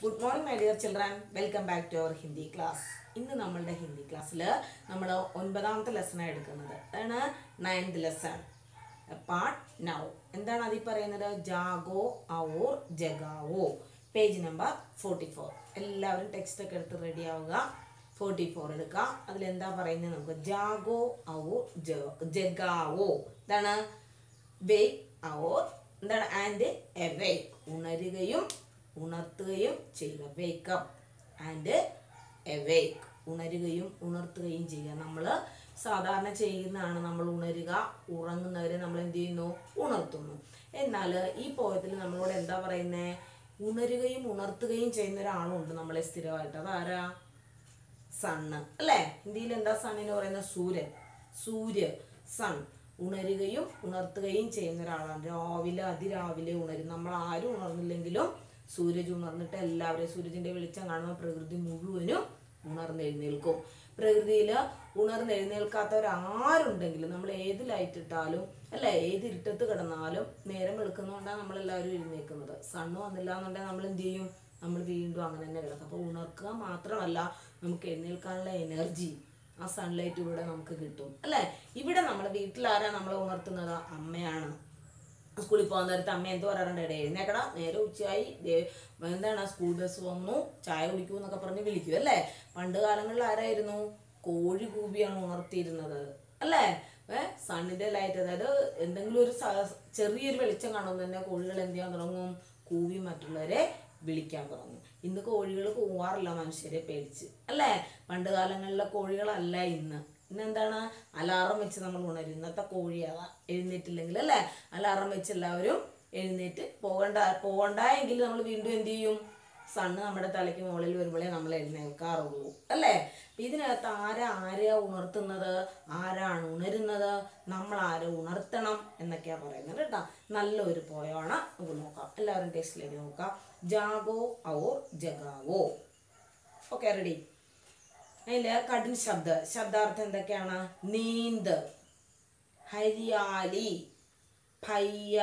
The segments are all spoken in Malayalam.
good morning my dear children welcome back to our Hindi class ഇന്ന് നമ്മളുടെ ഹിന്ദി ക്ലാസ്സിൽ നമ്മൾ ഒൻപതാമത്തെ ലെസണാണ് എടുക്കുന്നത് അതാണ് നയൻത് ലെസൺ പാർട്ട് നൗ എന്താണ് അതിൽ പറയുന്നത് ജാഗോ ഔർ ജഗാവോ പേജ് നമ്പർ ഫോർട്ടി ഫോർ എല്ലാവരും ടെക്സ്റ്റ് ഒക്കെ എടുത്ത് റെഡി ആവുക ഫോർട്ടി ഫോർ എടുക്കുക അതിലെന്താ പറയുന്നത് നമുക്ക് ജാഗോ ഔർ ജഗാവോ എന്താണ് വേക്ക് ഔർ എന്താണ് ആൻഡ് എവേക്ക് ഉണരുകയും ഉണർത്തുകയും ചെയ്യുക വേക്കപ്പ് ആൻഡ് എവേക്ക് ഉണരുകയും ഉണർത്തുകയും ചെയ്യുക നമ്മൾ സാധാരണ ചെയ്യുന്നതാണ് നമ്മൾ ഉണരുക ഉറങ്ങുന്നവരെ നമ്മൾ എന്ത് ചെയ്യുന്നു ഉണർത്തുന്നു എന്നാൽ ഈ പോയത്തിൽ നമ്മളോട് എന്താ പറയുന്നത് ഉണരുകയും ഉണർത്തുകയും ചെയ്യുന്ന ഒരാളുണ്ട് നമ്മളെ സ്ഥിരമായിട്ട് അതാരാ സണ്ണ് അല്ലേ ഹിന്ദിയിൽ എന്താ സണ്ണിന് പറയുന്നത് സൂര്യൻ സൂര്യ സൺ ഉണരുകയും ഉണർത്തുകയും ചെയ്യുന്ന ഒരാളാണ് രാവിലെ അതിരാവിലെ ഉണരും നമ്മൾ ആരും ഉണർന്നില്ലെങ്കിലും സൂരജ് ഉണർന്നിട്ട് എല്ലാവരെയും സൂര്യജിന്റെ വെളിച്ചം കാണുമ്പോൾ പ്രകൃതി മുഴുവനും ഉണർന്നെഴുന്നേൽക്കും പ്രകൃതിയിൽ ഉണർന്നെഴുന്നേൽക്കാത്തവർ ആരുണ്ടെങ്കിലും നമ്മൾ ഏത് ലൈറ്റ് ഇട്ടാലും അല്ല ഏത് ഇരുട്ടത്ത് കിടന്നാലും നേരം വെളുക്കുന്നതുകൊണ്ടാണ് നമ്മളെല്ലാവരും എഴുന്നേൽക്കുന്നത് സണ്ണ് വന്നില്ല എന്നുണ്ടെങ്കിൽ നമ്മൾ എന്ത് ചെയ്യും നമ്മൾ വീണ്ടും അങ്ങനെ തന്നെ കിടക്കും അപ്പോൾ ഉണർക്കുക മാത്രമല്ല നമുക്ക് എഴുന്നേൽക്കാനുള്ള എനർജി ആ സൺലൈറ്റിലൂടെ നമുക്ക് കിട്ടും അല്ലേ ഇവിടെ നമ്മൾ വീട്ടിലാരാ നമ്മളെ ഉണർത്തുന്നത് അമ്മയാണ് സ്കൂളിൽ പോകുന്ന നേരത്ത് അമ്മ എന്ത് പറയാറുണ്ട് എടേ എഴുന്നേക്കടാ നേരെ ഉച്ചയായി ദേ എന്താണ് സ്കൂൾ ബസ് വന്നു ചായ കുടിക്കൂ എന്നൊക്കെ പറഞ്ഞ് വിളിക്കും അല്ലേ പണ്ട് കാലങ്ങളിൽ ആരായിരുന്നു കോഴി കൂവിയാണ് ഉണർത്തിയിരുന്നത് അല്ലേ ഏ സണ്ണിന്റെ ലൈറ്റ് അതായത് എന്തെങ്കിലും ഒരു സ- ചെറിയൊരു വെളിച്ചം കാണുമ്പോൾ തന്നെ കോഴികൾ എന്ത് ചെയ്യാൻ തുടങ്ങും കൂവി മറ്റുള്ളവരെ വിളിക്കാൻ തുടങ്ങും ഇന്ന് കോഴികൾ കൂവാറില്ല മനുഷ്യരെ പേടിച്ച് അല്ലേ പണ്ട് കാലങ്ങളിലെ കോഴികളല്ല ഇന്ന് ഇന്നെന്താണ് അലാറം വെച്ച് നമ്മൾ ഉണരും ഇന്നത്തെ കോഴിയാവാ എഴുന്നേറ്റില്ലെങ്കിൽ അല്ലേ അലാറം വെച്ച് എല്ലാവരും എഴുന്നേറ്റ് പോകണ്ട പോകണ്ട എങ്കിൽ നമ്മൾ വീണ്ടും എന്ത് ചെയ്യും സണ്ണ് നമ്മുടെ തലയ്ക്ക് മുകളിൽ വരുമ്പോഴേ നമ്മൾ എഴുന്നേൽക്കാറുള്ളൂ അല്ലേ അപ്പൊ ഇതിനകത്ത് ആരാ ആരെയാ ഉണർത്തുന്നത് ആരാണ് ഉണരുന്നത് നമ്മൾ ആരെ ഉണർത്തണം എന്നൊക്കെയാ പറയുന്നത് കേട്ടോ നല്ലൊരു പോയാണ് നമുക്ക് നോക്കാം എല്ലാവരും ടെസ്റ്റിലേക്ക് നോക്കാം ജാഗോ ഔർ ജഗാവോ ഓക്കെ റെഡി അതില് കഠിൻ ശബ്ദ ശബ്ദാർത്ഥം എന്തൊക്കെയാണ് നീന്ത് ഹരിയാലി ഭയ്യ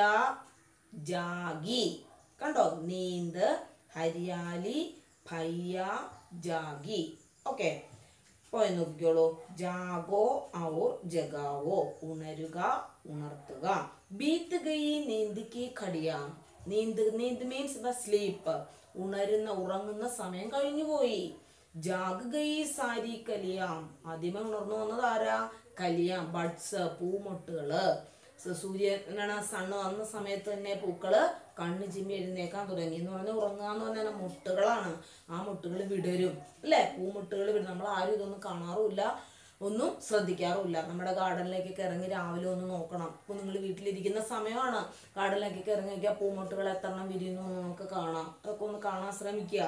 ജാഗി കണ്ടോ നീന്ത് ഹരിയാലി ഭയ്യ ജാഗി ഓക്കെ പോയി നോക്കിക്കോളൂ ജാഗോ ഔർ ജഗാവോ ഉണരുക ഉണർത്തുക ബീത്ത് ഗയി നീന്തിക്ക് ഖടിയ നീന്ത് നീന്ത് മീൻസ് സ്ലീപ്പ് ഉണരുന്ന ഉറങ്ങുന്ന സമയം കഴിഞ്ഞു പോയി ജാഗ് ഗയി സാരി കലിയാം ആദ്യമേ ഉണർന്നു വന്നത് ആരാ കലിയാം ബഡ്സ് പൂമൊട്ടുകള് സ- സൂര്യനാണ് സണ്ണ് വന്ന സമയത്ത് തന്നെ പൂക്കള് കണ്ണ് ചിമ്മി എഴുന്നേക്കാൻ തുടങ്ങി എന്ന് പറഞ്ഞാൽ ഉറങ്ങുക എന്ന് പറഞ്ഞാൽ മുട്ടുകളാണ് ആ മുട്ടുകൾ വിടരും അല്ലേ പൂമുട്ടുകൾ വിടും നമ്മൾ ആരും ഇതൊന്നും കാണാറുമില്ല ഒന്നും ശ്രദ്ധിക്കാറുമില്ല നമ്മുടെ ഗാർഡനിലേക്കൊക്കെ ഇറങ്ങി രാവിലെ ഒന്ന് നോക്കണം ഇപ്പൊ നിങ്ങൾ വീട്ടിലിരിക്കുന്ന സമയമാണ് ഗാർഡനിലേക്കൊക്കെ ഇറങ്ങി നോക്കിയാൽ പൂമുട്ടുകൾ എത്രണ്ണം വിരിയുന്നു എന്ന് നമുക്ക് കാണാം അതൊക്കെ ഒന്ന് കാണാൻ ശ്രമിക്കുക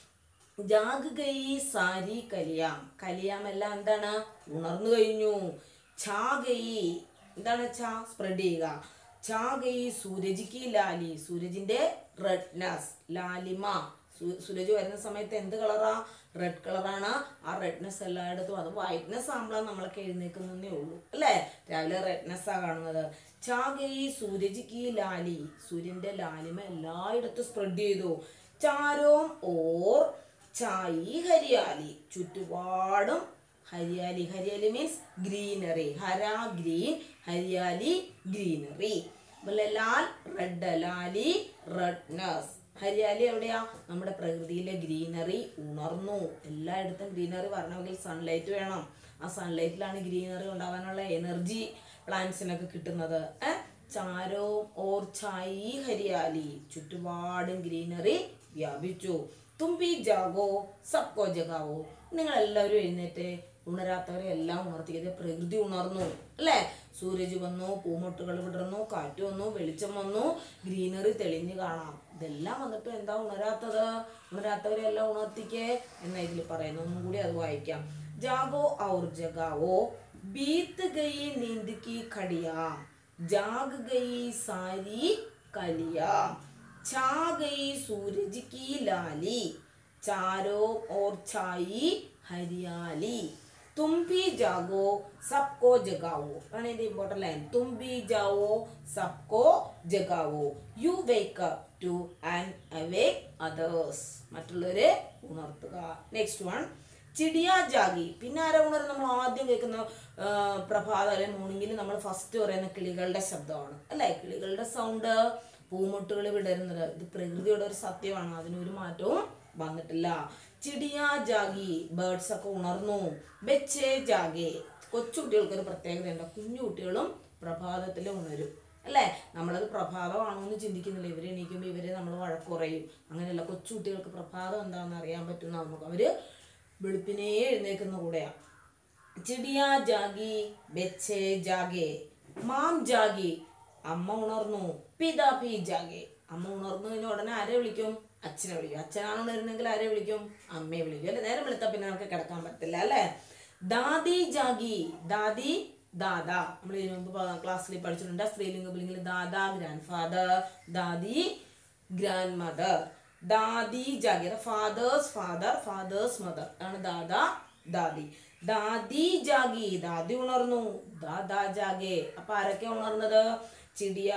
ജാഗ് ഗൈ സാരി കലിയാം കലിയാം എല്ലാം എന്താണ് ഉണർന്നു കഴിഞ്ഞു ഛാ ഗൈ എന്താണ് ഛാ സ്പ്രെഡ് ചെയ്യുക ഛാ ഗൈ സൂരജിക്ക് ലാലി സൂരജിന്റെ റെഡ്നസ് ലാലിമ സു- സൂരജ് വരുന്ന സമയത്ത് എന്ത് കളറാ റെഡ് കളറാണ് ആ റെഡ്നെസ് എല്ലായിടത്തും അത് വൈറ്റ്നെസ് ആകുമ്പോഴാണ് നമ്മളൊക്കെ എഴുന്നേക്കുന്നതേ ഉള്ളൂ അല്ലേ രാവിലെ റെഡ്നെസ് ആ കാണുന്നത് ഛാ ഗൈ സൂരജിക്ക് ലാലി സൂര്യന്റെ ലാലിമ എല്ലായിടത്തും സ്പ്രെഡ് ചെയ്തു ചാരോം ഓർ ചായി ഹരിയാലി ചുറ്റുപാടും ഹരിയാലി ഹരിയാലി മീൻസ് ഗ്രീനറി ഹര ഗ്രീൻ ഹരിയാലി ഗ്രീനറി ലാൽ റെഡ് ലാലി റെഡ്നസ് ഹരിയാലി എവിടെയാ നമ്മുടെ പ്രകൃതിയിലെ ഗ്രീനറി ഉണർന്നു എല്ലായിടത്തും ഗ്രീനറി വരണമെങ്കിൽ സൺലൈറ്റ് വേണം ആ സൺലൈറ്റിലാണ് ഗ്രീനറി ഉണ്ടാവാനുള്ള എനർജി പ്ലാന്റ്സിനൊക്കെ കിട്ടുന്നത് ഏ ചാരോ ഓർ ചായി ഹരിയാലി ചുറ്റുപാടും ഗ്രീനറി വ്യാപിച്ചു തുമ്പി ജാഗോ സബ്കോ ജഗാവോ നിങ്ങൾ എല്ലാവരും എഴുന്നേറ്റ് ഉണരാത്തവരെ എല്ലാം ഉണർത്തിയത് പ്രകൃതി ഉണർന്നു അല്ലേ സൂരജ് വന്നു പൂമൊട്ടുകൾ വിടർന്നു കാറ്റ് വന്നു വെളിച്ചം വന്നു ഗ്രീനറി തെളിഞ്ഞു കാണാം ഇതെല്ലാം വന്നിട്ട് എന്താ ഉണരാത്തത് ഉണരാത്തവരെ എല്ലാം ഉണർത്തിക്കേ എന്ന ഇതിൽ പറയുന്നു ഒന്നും കൂടി അത് വായിക്കാം ജാഗോ ഔർ ജഗാവോ ബീത്ത് ഗയി നീന്ത് की खड़िया जाग गई सारी कलिया छा गई सूरज की लाली चारों ओर छाई हरियाली तुम भी जागो सबको जगाओ ആണ് ഇതിന്റെ ഇമ്പോർട്ടന്റ് ലൈൻ തും ബി ജാവോ സബ്കോ ജഗാവോ you wake up too and awake others മറ്റുള്ളവരെ ഉണർത്തുക നെക്സ്റ്റ് വൺ ചിടിയ ജാഗി പിന്നെ ആരാ ഉണരും നമ്മൾ ആദ്യം കേൾക്കുന്ന ആ, പ്രഭാതം അല്ലെ മോർണിംഗിൽ നമ്മൾ ഫസ്റ്റ് പറയുന്ന കിളികളുടെ ശബ്ദമാണ് അല്ലേ കിളികളുടെ സൗണ്ട് പൂമുട്ടുകൾ വിടരുന്നത് ഇത് പ്രകൃതിയുടെ ഒരു സത്യമാണ് അതിനൊരു മാറ്റവും വന്നിട്ടില്ല ചിടിയ ജാഗി ബേർഡ്സ് ഒക്കെ ഉണർന്നു ബെച്ചേ ജാഗെ കൊച്ചുകുട്ടികൾക്ക് ഒരു പ്രത്യേകതയുണ്ട് കുഞ്ഞു കുട്ടികളും പ്രഭാതത്തിൽ ഉണരും അല്ലേ നമ്മളത് പ്രഭാതമാണോ എന്ന് ചിന്തിക്കുന്നില്ല ഇവരെ എണീക്കുമ്പോൾ ഇവരെ നമ്മൾ വഴക്കുറയും അങ്ങനെയല്ല കൊച്ചുകുട്ടികൾക്ക് പ്രഭാതം എന്താണെന്ന് അറിയാൻ പറ്റുന്ന നമുക്ക് അവര് വെളുപ്പിനേ എഴുന്നേക്കുന്ന കൂടെയാണ് ചിടിയ ജാഗി ബെച്ചേ ജാഗെ മാം ജാഗി അമ്മ ഉണർന്നു പിതാ പി ജാഗെ അമ്മ ഉണർന്നു കഴിഞ്ഞ ഉടനെ ആരെ വിളിക്കും അച്ഛനെ വിളിക്കും അച്ഛനാണ് ഉണരുന്നെങ്കിൽ ആരെ വിളിക്കും അമ്മയെ വിളിക്കും അല്ലെ നേരം വിളിത്താൽ പിന്നെ നമുക്ക് കിടക്കാൻ പറ്റില്ല അല്ലേ ദാദി ജാഗി ദാദി ദാദ നമ്മൾ ഇതിനു മുമ്പ് ക്ലാസ്സിൽ പഠിച്ചിട്ടുണ്ട് സ്ത്രീലിംഗ പുല്ലിംഗിൽ ദാദാ ഗ്രാൻഡ് ഫാദർ ദാദി ഗ്രാൻഡ് മദർ ദാദി ജാഗി ഫാദേഴ്സ് ഫാദർ ഫാദേഴ്സ് മദർ ആണ് ദാദാ ദാദി ദാദി ജാഗി ദാദി ഉണർന്നു ദാദാ ജാഗെ അപ്പൊ ആരൊക്കെ ഉണർന്നത് ചിടിയ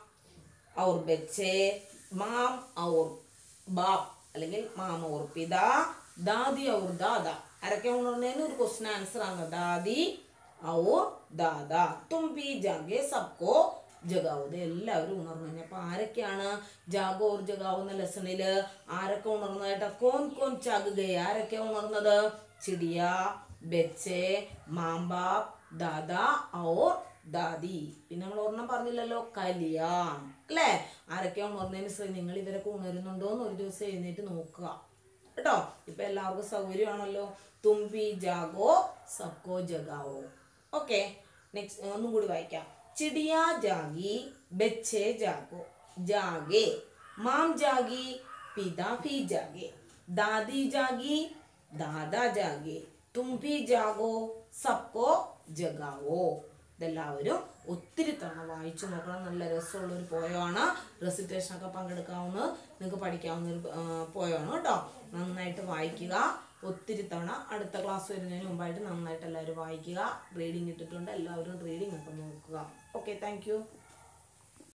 ഔർ ബെച്ചെ മാം ഔർ ബാപ്പ് അല്ലെങ്കിൽ മാം ഔർ പിതാ ദാദി ഔർ ദാദ ആരൊക്കെ ഉണർന്നതിന് ഒരു ക്വസ്റ്റൻ ആൻസർ ആണ് ദാദി ഔർ ദാദ തും ഭി ജാഗെ സബ്കോ ജഗാവോ ഇത് എല്ലാവരും ഉണർന്നു കഴിഞ്ഞു അപ്പൊ ആരൊക്കെയാണ് ജാഗോ ഓർ ജഗാവോ എന്ന ലെസണില് ആരൊക്കെ ഉണർന്നതായിട്ട് കോൻ കോൻ ചാകുകയെ ആരൊക്കെ ഉണർന്നത് ചിടിയ ബെച്ചെ മാമ്പാപ്പ് ദാദ ഔർ ദാദി പിന്നെ നമ്മൾ ഒരെണ്ണം പറഞ്ഞില്ലല്ലോ കലിയാം അല്ലേ ആരൊക്കെ ഉണർന്നതിന് ശ്രദ്ധ നിങ്ങൾ ഇവരൊക്കെ ഉണരുന്നുണ്ടോ എന്ന് ഒരു ദിവസം എഴുന്നേറ്റ് നോക്കുക കേട്ടോ ഇപ്പൊ എല്ലാവർക്കും സൗകര്യമാണല്ലോ തുമ്പി ജാഗോ സബ്കോ ജഗാവോ ഓക്കെ നെക്സ്റ്റ് ഒന്നും കൂടി വായിക്കാം ചിടിയ ജാഗി ബെച്ചെ ജാഗോ ജാഗെ മാം ജാഗി പിതാ ഭി ജാഗെ ദാദി ജാഗി ദാദാ ജാഗെ തും ഭി ജാഗോ സബ്കോ ജഗാവോ ഇതെല്ലാവരും ഒത്തിരി തവണ വായിച്ചു നോക്കണം നല്ല രസമുള്ള ഒരു പോയമാണ് റെസിറ്റേഷൻ ഒക്കെ പങ്കെടുക്കാവുന്ന നിങ്ങൾക്ക് പഠിക്കാവുന്ന ഒരു പോയമാണ് കേട്ടോ നന്നായിട്ട് വായിക്കുക ഒത്തിരി തവണ അടുത്ത ക്ലാസ് വരുന്നതിന് മുമ്പായിട്ട് നന്നായിട്ട് എല്ലാവരും വായിക്കുക റീഡിങ് ഇട്ടിട്ടുണ്ട് എല്ലാവരും റീഡിങ് ഒക്കെ നോക്കുക ഓക്കെ താങ്ക്